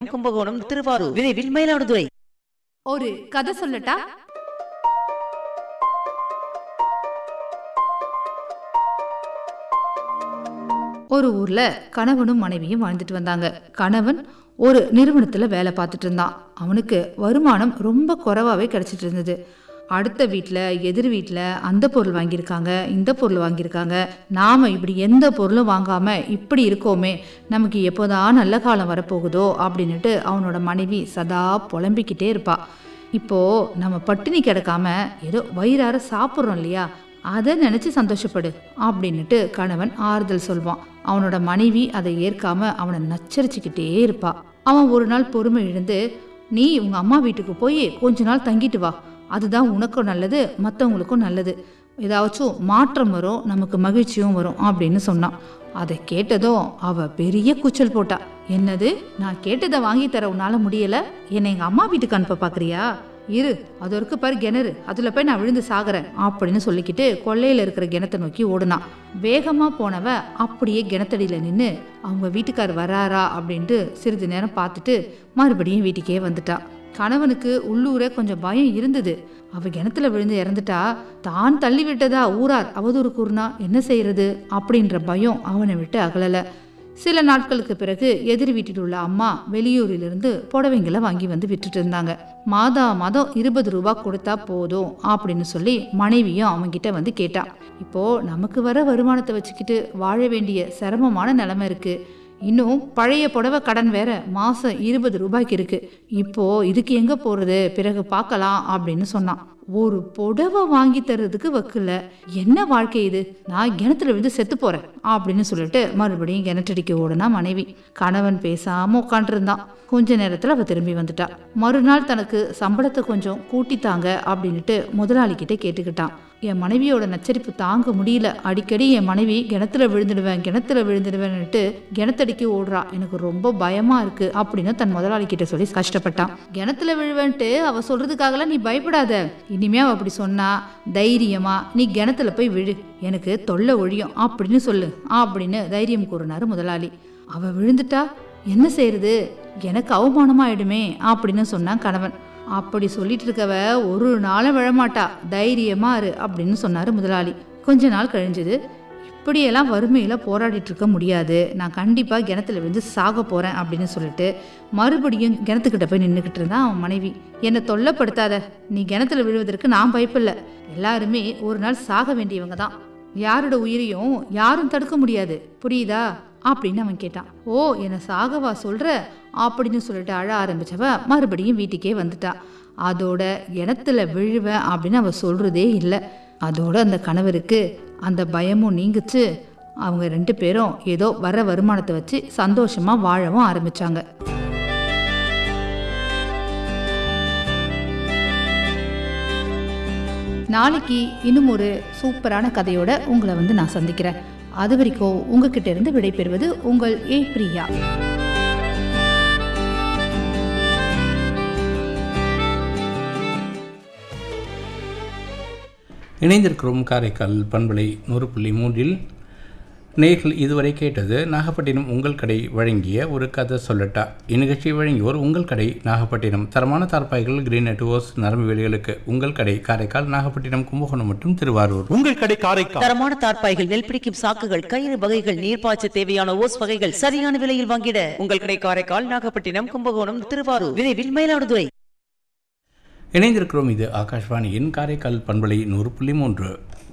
கும்பகோணம் திருவாரூர் விரைவில் மயிலாடுதுறை ஒரு கதை சொல்லட்டா ஒரு ஊர்ல கணவனும் மனைவியும் வாழ்ந்துட்டு வந்தாங்க கணவன் ஒரு நிறுவனத்துல வேலை பார்த்துட்டு இருந்தான் அவனுக்கு வருமானம் ரொம்ப குறைவாவே கிடைச்சிட்டு இருந்தது அடுத்த வீட்டில் எதிர் வீட்டில் அந்த பொருள் வாங்கியிருக்காங்க இந்த பொருள் வாங்கியிருக்காங்க நாம் இப்படி எந்த பொருளும் வாங்காமல் இப்படி இருக்கோமே நமக்கு எப்போதான் நல்ல காலம் வரப்போகுதோ அப்படின்னுட்டு அவனோட மனைவி சதா புலம்பிக்கிட்டே இருப்பா இப்போ நம்ம பட்டினி கிடக்காம ஏதோ வயிறார சாப்பிட்றோம் இல்லையா அதை நினச்சி சந்தோஷப்படு அப்படின்னுட்டு கணவன் ஆறுதல் சொல்வான் அவனோட மனைவி அதை ஏற்காம அவனை நச்சரிச்சுக்கிட்டே இருப்பா அவன் ஒரு நாள் பொறுமை இழந்து நீ உங்க அம்மா வீட்டுக்கு போய் கொஞ்ச நாள் தங்கிட்டு வா அதுதான் உனக்கும் நல்லது மற்றவங்களுக்கும் நல்லது ஏதாச்சும் மாற்றம் வரும் நமக்கு மகிழ்ச்சியும் வரும் அப்படின்னு சொன்னான் அதை கேட்டதும் அவ பெரிய கூச்சல் போட்டா என்னது நான் கேட்டதை வாங்கி தர உன்னால முடியல என்னை எங்க அம்மா வீட்டுக்கு அனுப்ப பாக்குறியா இரு அது இருக்கு பாரு கிணறு அதுல போய் நான் விழுந்து சாகுறேன் அப்படின்னு சொல்லிக்கிட்டு கொல்லையில இருக்கிற கிணத்தை நோக்கி ஓடுனான் வேகமா போனவ அப்படியே கிணத்தடியில நின்று அவங்க வீட்டுக்கார் வராரா அப்படின்ட்டு சிறிது நேரம் பார்த்துட்டு மறுபடியும் வீட்டுக்கே வந்துட்டா கணவனுக்கு உள்ளூரே கொஞ்சம் பயம் இருந்தது அவ கிணத்துல விழுந்து இறந்துட்டா தான் தள்ளி விட்டதா ஊரார் அவதூறு கூறினா என்ன செய்யறது அப்படின்ற பயம் அவனை விட்டு அகலல சில நாட்களுக்கு பிறகு எதிர் வீட்டில் உள்ள அம்மா வெளியூரிலிருந்து புடவைங்களை வாங்கி வந்து விட்டுட்டு இருந்தாங்க மாதா மாதம் இருபது ரூபா கொடுத்தா போதும் அப்படின்னு சொல்லி மனைவியும் அவங்கிட்ட வந்து கேட்டா இப்போ நமக்கு வர வருமானத்தை வச்சுக்கிட்டு வாழ வேண்டிய சிரமமான நிலைமை இருக்கு இன்னும் பழைய புடவை கடன் வேற மாசம் இருபது ரூபாய்க்கு இருக்கு இப்போ இதுக்கு எங்க போறது பிறகு பார்க்கலாம் அப்படின்னு சொன்னான் ஒரு புடவை வாங்கி தர்றதுக்கு வக்கில்ல என்ன வாழ்க்கை இது நான் கிணத்துல விழுந்து செத்து போறேன் அப்படின்னு சொல்லிட்டு மறுபடியும் கிணற்றடிக்க ஓடுனா மனைவி கணவன் பேசாம உட்காந்துருந்தான் கொஞ்ச நேரத்துல அவ திரும்பி வந்துட்டா மறுநாள் தனக்கு சம்பளத்தை கொஞ்சம் கூட்டித்தாங்க அப்படின்னுட்டு முதலாளி கிட்ட கேட்டுக்கிட்டான் என் மனைவியோட நச்சரிப்பு தாங்க முடியல அடிக்கடி என் மனைவி கிணத்துல விழுந்துடுவேன் கிணத்துல விழுந்துடுவேன்னுட்டு கிணத்தடிக்கு ஓடுறா எனக்கு ரொம்ப பயமா இருக்கு அப்படின்னு தன் முதலாளி கிட்ட சொல்லி கஷ்டப்பட்டான் கிணத்துல விழுவேன்ட்டு அவ சொல்றதுக்காகலாம் நீ பயப்படாத இனிமே அவ அப்படி சொன்னா தைரியமா நீ கிணத்துல போய் விழு எனக்கு தொல்லை ஒழியும் அப்படின்னு சொல்லு அப்படின்னு தைரியம் கூறினாரு முதலாளி அவ விழுந்துட்டா என்ன செய்யறது எனக்கு அவமானமா ஆயிடுமே அப்படின்னு சொன்னான் கணவன் அப்படி சொல்லிட்டு இருக்கவ ஒரு நாளும் விழமாட்டா தைரியமா இரு அப்படின்னு சொன்னாரு முதலாளி கொஞ்ச நாள் கழிஞ்சது இப்படியெல்லாம் வறுமையில் போராடிட்டு இருக்க முடியாது நான் கண்டிப்பாக கிணத்துல விழுந்து சாக போகிறேன் அப்படின்னு சொல்லிட்டு மறுபடியும் கிணத்துக்கிட்ட போய் நின்றுக்கிட்டு இருந்தான் அவன் மனைவி என்னை தொல்லைப்படுத்தாத நீ கிணத்துல விழுவதற்கு நான் பயப்பில்லை எல்லாருமே ஒரு நாள் சாக வேண்டியவங்க தான் யாரோட உயிரையும் யாரும் தடுக்க முடியாது புரியுதா அப்படின்னு அவன் கேட்டான் ஓ என்னை சாகவா சொல்ற அப்படின்னு சொல்லிட்டு அழ ஆரம்பிச்சவ மறுபடியும் வீட்டுக்கே வந்துட்டா அதோட கிணத்துல விழுவேன் அப்படின்னு அவ சொல்றதே இல்லை அதோட அந்த கணவருக்கு அந்த பயமும் நீங்குச்சு அவங்க ரெண்டு பேரும் ஏதோ வர வருமானத்தை வச்சு சந்தோஷமா வாழவும் ஆரம்பிச்சாங்க நாளைக்கு இன்னும் ஒரு சூப்பரான கதையோட உங்களை வந்து நான் சந்திக்கிறேன் அது வரைக்கும் உங்ககிட்ட இருந்து விடைபெறுவது உங்கள் ஏ பிரியா இணைந்திருக்கிறோம் காரைக்கால் பண்பலை நூறு புள்ளி மூன்றில் நேர்கள் இதுவரை கேட்டது நாகப்பட்டினம் உங்கள் கடை வழங்கிய ஒரு கதை சொல்லட்டா இந்நிகழ்ச்சியை வழங்கியோர் உங்கள் கடை நாகப்பட்டினம் தரமான தார்பாய்கள் கிரீன் நெட்வொர்க்ஸ் நரம்பு வேலிகளுக்கு உங்கள் கடை காரைக்கால் நாகப்பட்டினம் கும்பகோணம் மற்றும் திருவாரூர் உங்கள் கடை காரைக்கால் தரமான தார்ப்பாய்கள் நெல் பிடிக்கும் சாக்குகள் கயிறு வகைகள் நீர்ப்பாய்ச்ச தேவையான ஓஸ் வகைகள் சரியான விலையில் வாங்கிட உங்கள் கடை காரைக்கால் நாகப்பட்டினம் கும்பகோணம் திருவாரூர் விரைவில் மயிலாடுதுறை இணைந்திருக்கிறோம் இது ஆகாஷ்வாணியின் காரைக்கால் பண்பலை நூறு புள்ளி மூன்று